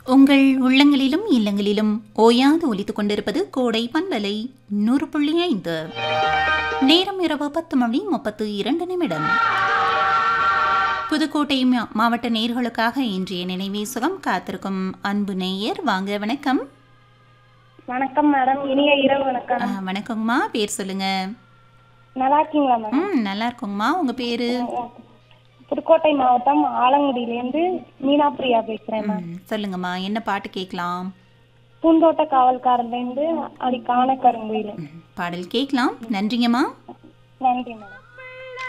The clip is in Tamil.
உங்கள் உள்ளங்களிலும் இல்லங்களிலும் ஓயாது ஒலித்துக் கொண்டிருப்பது கோடை பண்பலை நூறு புள்ளி ஐந்து நேரம் இரவு பத்து மணி முப்பத்து இரண்டு நிமிடம் புதுக்கோட்டை மா- மாவட்ட நேர்களுக்காக இன்றைய நினைவேசுகம் காத்திருக்கும் அன்பு நேயர் வாங்க வணக்கம் வணக்கம் மேடம் இனிய இரவு வணக்கம் ஆ, வணக்கங்கம்மா பேர் சொல்லுங்க நல்லா இருக்கீங்களா மேடம் ம் நல்லா இருக்குங்கம்மா உங்க பேரு புதுக்கோட்டை மாவட்டம் ஆலங்குடியிலேருந்து மீனாப்பிரியா பேசுறேன் மேம் ம், சொல்லுங்கம்மா என்ன பாட்டு கேட்கலாம் பூந்தோட்ட காவல்காரர்லேருந்து அடி காண கருங்குயில் ம், பாடல் கேட்கலாம் நன்றிங்கம்மா நன்றி மேடம்